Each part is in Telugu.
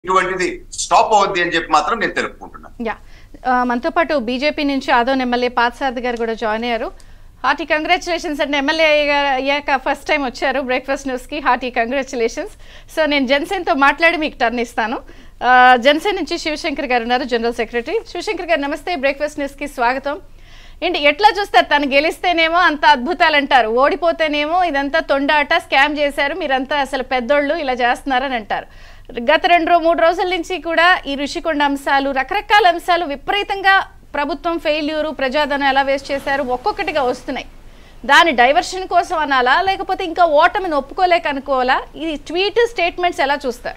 ఇటువంటిది స్టాప్ అవుద్ది అని చెప్పి మాత్రం నేను తెలుపుకుంటున్నాను యా ఆ, మనతో పాటు బీజేపీ నుంచి ఆదోన్ ఎమ్మెల్యే పాత్సారథి గారు కూడా జాయిన్ అయ్యారు హార్టీ కంగ్రాచులేషన్స్ అండి ఎమ్మెల్యే అయ్యాక ఫస్ట్ టైం వచ్చారు బ్రేక్ఫాస్ట్ న్యూస్కి హార్టీ కంగ్రాచులేషన్స్ సో నేను జనసేనతో మాట్లాడి మీకు టర్న్ ఇస్తాను ఆ, జనసేన నుంచి శివశంకర్ గారు ఉన్నారు జనరల్ సెక్రటరీ శివశంకర్ గారు నమస్తే బ్రేక్ఫాస్ట్ న్యూస్కి స్వాగతం ఏంటి ఎట్లా చూస్తారు తను గెలిస్తేనేమో అంత అద్భుతాలు అంటారు ఓడిపోతేనేమో ఇదంతా తొండాట స్కామ్ చేశారు మీరంతా అసలు పెద్దోళ్ళు ఇలా చేస్తున్నారని అంటారు గత రెండు రో- మూడు రోజుల నుంచి కూడా ఈ ఋషికొండ అంశాలు రకరకాల అంశాలు విపరీతంగా ప్రభుత్వం ఫెయిల్యూరు ప్రజాధనం ఎలా వేస్ట్ చేశారు ఒక్కొక్కటిగా వస్తున్నాయి దాని డైవర్షన్ కోసం అనాలా లేకపోతే ఇంకా ఓటమిని ఒప్పుకోలేక అనుకోవాలా ఈ ట్వీట్ స్టేట్మెంట్స్ ఎలా చూస్తారు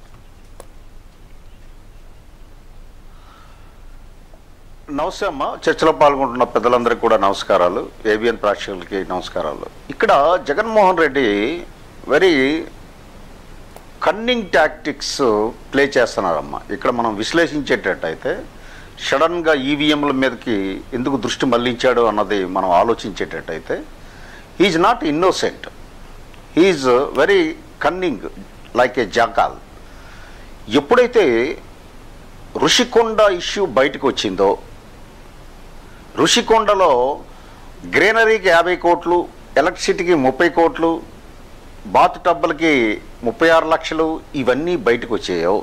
నమస్తే అమ్మ చర్చలో పాల్గొంటున్న పెద్దలందరికీ కూడా నమస్కారాలు ఏబిఎన్ ప్రేక్షకులకి నమస్కారాలు ఇక్కడ Jaganmohan Reddy very cunning tactics play చేస్తున్నారమ్మ ఇక్కడ మనం విశ్లేషించేటట్టయితే సడన్గా ఈవీఎంల మీదకి ఎందుకు దృష్టి మళ్లించాడు అన్నది మనం ఆలోచించేటట్టయితే is not innocent is very cunning like a jackal ఎప్పుడైతే ఋషికొండ ఇష్యూ బయటకు వచ్చిందో ఋషికొండలో గ్రీనరీకి యాభై కోట్లు ఎలక్ట్రిసిటీకి ముప్పై కోట్లు బాత్ టబ్బులకి ముప్పై ఆరు లక్షలు ఇవన్నీ బయటకు వచ్చాయో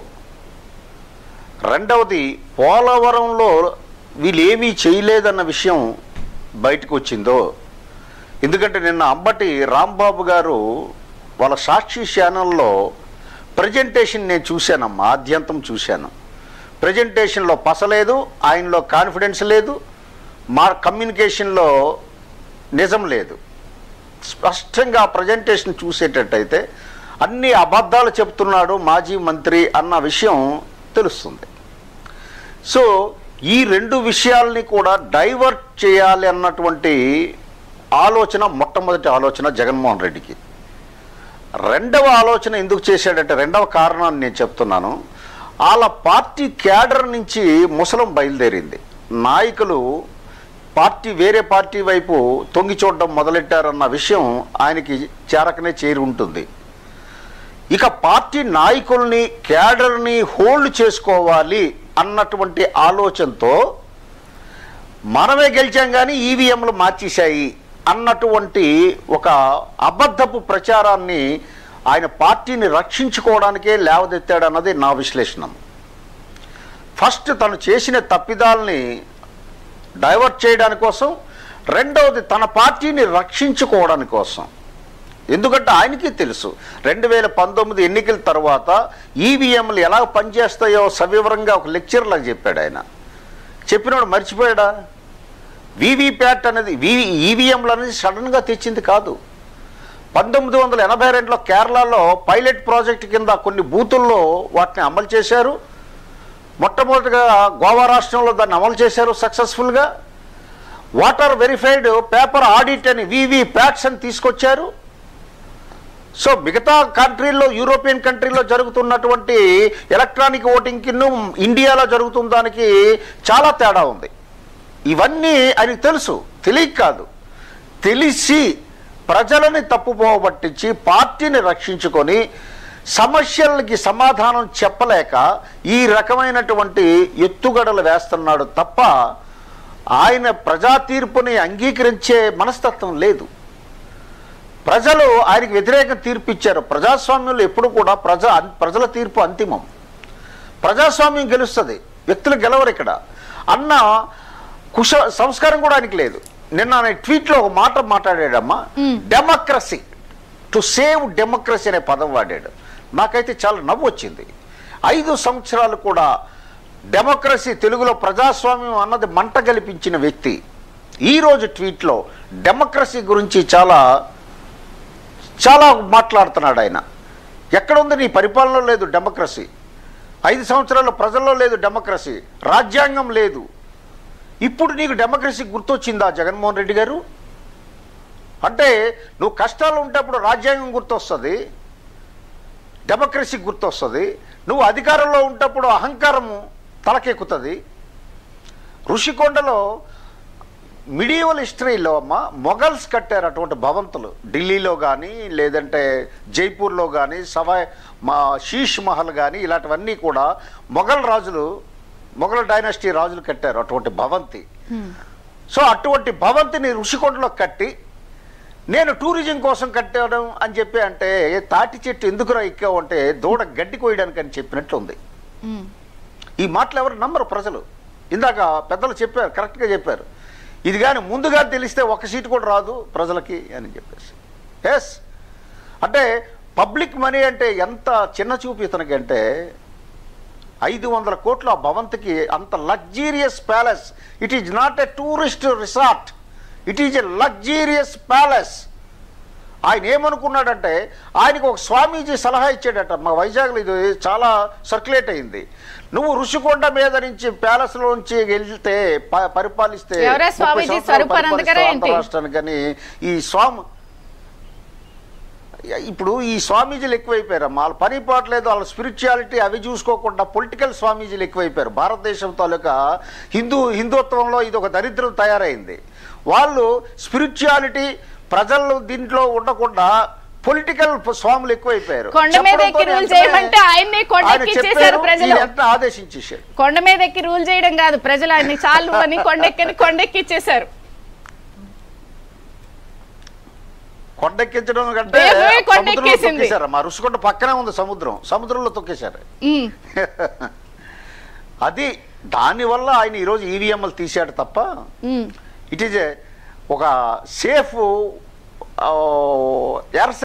రెండవది పోలవరంలో వీళ్ళు ఏమీ చేయలేదన్న విషయం బయటకు వచ్చిందో ఎందుకంటే నిన్న అంబటి రాంబాబు గారు వాళ్ళ సాక్షి ఛానల్లో ప్రజెంటేషన్ నేను చూశానమ్మా ఆద్యంతం చూశాను ప్రజెంటేషన్లో పసలేదు ఆయనలో కాన్ఫిడెన్స్ లేదు మా కమ్యూనికేషన్లో నిజం లేదు స్పష్టంగా ప్రజెంటేషన్ చూసేటట్టయితే అన్ని అబద్ధాలు చెప్తున్నాడు మాజీ మంత్రి అన్న విషయం తెలుస్తుంది సో ఈ రెండు విషయాల్ని కూడా డైవర్ట్ చేయాలి అన్నటువంటి ఆలోచన మొట్టమొదటి ఆలోచన జగన్మోహన్ రెడ్డికి రెండవ ఆలోచన ఎందుకు చేశాడంటే రెండవ కారణాన్ని నేను చెప్తున్నాను వాళ్ళ పార్టీ క్యాడర్ నుంచి ముసలం బయలుదేరింది నాయకులు పార్టీ వేరే పార్టీ వైపు తొంగి చూడడం మొదలెట్టారన్న విషయం ఆయనకి చేరకనే చేరి ఉంటుంది ఇక పార్టీ నాయకుల్ని క్యాడర్ని హోల్డ్ చేసుకోవాలి అన్నటువంటి ఆలోచనతో మనమే గెలిచాం కానీ ఈవీఎంలు మార్చేశాయి అన్నటువంటి ఒక అబద్ధపు ప్రచారాన్ని ఆయన పార్టీని రక్షించుకోవడానికే లేవదెత్తాడన్నది నా విశ్లేషణ ఫస్ట్ తను చేసిన తప్పిదాల్ని డైవర్ట్ చేయడానికి కోసం రెండవది తన పార్టీని రక్షించుకోవడానికి కోసం ఎందుకంటే ఆయనకి తెలుసు రెండు వేల పంతొమ్మిది ఎన్నికల తర్వాత ఈవీఎంలు ఎలా పనిచేస్తాయో సవివరంగా ఒక లెక్చర్లా చెప్పాడు ఆయన చెప్పినోడు మర్చిపోయాడా వీవీప్యాట్ అనేది వి ఈవీఎంలు అనేది సడన్గా తెచ్చింది కాదు పంతొమ్మిది వందల ఎనభై రెండులో కేరళలో పైలట్ ప్రాజెక్ట్ కింద కొన్ని బూతుల్లో వాటిని అమలు చేశారు మొట్టమొదటిగా గోవా రాష్ట్రంలో దాన్ని అమలు చేశారు సక్సెస్ఫుల్గా వాటర్ వెరిఫైడ్ పేపర్ ఆడిట్ అని వివి ప్యాట్స్ అని తీసుకొచ్చారు సో మిగతా కంట్రీల్లో యూరోపియన్ కంట్రీలో జరుగుతున్నటువంటి ఎలక్ట్రానిక్ ఓటింగ్కి ఇండియాలో జరుగుతున్న దానికి చాలా తేడా ఉంది ఇవన్నీ ఆయనకు తెలుసు తెలియక కాదు తెలిసి ప్రజలని తప్పుపోవ పట్టించి పార్టీని రక్షించుకొని సమస్యలకి సమాధానం చెప్పలేక ఈ రకమైనటువంటి ఎత్తుగడలు వేస్తున్నాడు తప్ప ఆయన ప్రజా తీర్పుని అంగీకరించే మనస్తత్వం లేదు ప్రజలు ఆయనకి వ్యతిరేక తీర్పు ఇచ్చారు ప్రజాస్వామ్యంలో ఎప్పుడు కూడా ప్రజా ప్రజల తీర్పు అంతిమం ప్రజాస్వామ్యం గెలుస్తుంది వ్యక్తులు గెలవరు ఇక్కడ అన్న కుశ సంస్కారం కూడా ఆయనకి లేదు నిన్న ఆయన ట్వీట్లో ఒక మాట మాట్లాడాడమ్మా డెమోక్రసీ టు సేవ్ డెమోక్రసీ అనే పదం వాడాడు నాకైతే చాలా నవ్వు వచ్చింది ఐదు సంవత్సరాలు కూడా డెమోక్రసీ తెలుగులో ప్రజాస్వామ్యం అన్నది మంట గలిపించిన వ్యక్తి ఈరోజు ట్వీట్లో డెమోక్రసీ గురించి చాలా చాలా మాట్లాడుతున్నాడు ఆయన ఎక్కడుంది నీ పరిపాలనలో లేదు డెమోక్రసీ ఐదు సంవత్సరాల్లో ప్రజల్లో లేదు డెమోక్రసీ రాజ్యాంగం లేదు ఇప్పుడు నీకు డెమోక్రసీ గుర్తొచ్చిందా జగన్మోహన్ రెడ్డి గారు అంటే నువ్వు కష్టాలు ఉంటప్పుడు రాజ్యాంగం గుర్తొస్తుంది డెమోక్రసీ గుర్తొస్తుంది నువ్వు అధికారంలో ఉంటప్పుడు అహంకారము తలకెక్కుతుంది ఋషికొండలో మిడియవల్ హిస్టరీలో అమ్మ మొఘల్స్ కట్టారు అటువంటి భవంతులు ఢిల్లీలో కానీ లేదంటే జైపూర్లో కానీ సవాయ్ మా శీష్ మహల్ కానీ ఇలాంటివన్నీ కూడా మొఘల్ రాజులు మొఘల్ డైనాసిటీ రాజులు కట్టారు అటువంటి భవంతి సో అటువంటి భవంతిని ఋషికొండలో కట్టి నేను టూరిజం కోసం కట్టాను అని చెప్పి అంటే తాటి చెట్టు ఎందుకురా ఎక్కావు అంటే దూడ గడ్డి కోయడానికి అని చెప్పినట్లు ఉంది మ్మ్. ఈ మాటలు ఎవరు నమ్మరు ప్రజలు ఇందాక పెద్దలు చెప్పారు కరెక్ట్గా చెప్పారు ఇది కానీ ముందుగా తెలిస్తే ఒక సీటు కూడా రాదు ప్రజలకి అని చెప్పేసి ఎస్ అంటే పబ్లిక్ మనీ అంటే ఎంత చిన్న చూపు ఇతనికి అంటే ఐదు వందల కోట్ల ఆ భవంతికి అంత luxurious palace it is not a tourist resort it is a luxurious palace ఆయన ఏమనుకున్నాడంటే ఆయనకు ఒక స్వామీజీ సలహా ఇచ్చాడట మా వైజాగ్లో ఇది చాలా సర్క్యులేట్ అయింది నువ్వు ఋషికొండ మీద నుంచి ప్యాలెస్ లోంచి వెళ్తే ప- పరిపాలిస్తే ఎవరా ముప్పై స్వామీజీ? సంవత్సరాలు స్వరూపానంద గారా పరిపాలిస్తావు ఏంటి? ఆంధ్ర రాష్ట్రానికి కానీ ఈ స్వామి ఇప్పుడు ఈ స్వామీజీలు ఎక్కువైపోయారు వాళ్ళ పని పాటలేదు వాళ్ళ స్పిరిచువాలిటీ అవి చూసుకోకుండా పొలిటికల్ స్వామీజీలు ఎక్కువైపోయారు భారతదేశం తాలూకా హిందూ హిందుత్వంలో ఇది ఒక దరిద్రం తయారైంది వాళ్ళు స్పిరిచువాలిటీ ప్రజలు దీంట్లో ఉండకుండా పొలిటికల్ స్వాములు ఎక్కువైపోయారు కొండ మీద ఎక్కి చెప్పడంతోనే రూల్ వెంటనే చేయమంటే ఆయన్నే కొండ ఆయన ఎక్కిచ్చేశారు చెప్పారు, ప్రజలు. ఈయన వెంటనే ఆదేశించేశాడు కొండ మీద ఎక్కి రూల్ చేయడం కాదు ప్రజలు ఆయన్ని చాలు అని కొండెక్కని కొండెక్కిచ్చేశారు కొండెక్కించడం కంటే దేవమే కొండ సముద్రంలో ఎక్కేసింది. తొక్కేశారు మా రుషికొండ పక్కనే ఉంది సముద్రం సముద్రంలో తొక్కేశారు మ్మ్. అది దానివల్ల ఆయన ఈరోజు ఈవీఎంలు తీశాడు తప్ప మ్మ్. ఇట్ ఈజ్ ఏ ఒక సేఫ్ ఎర్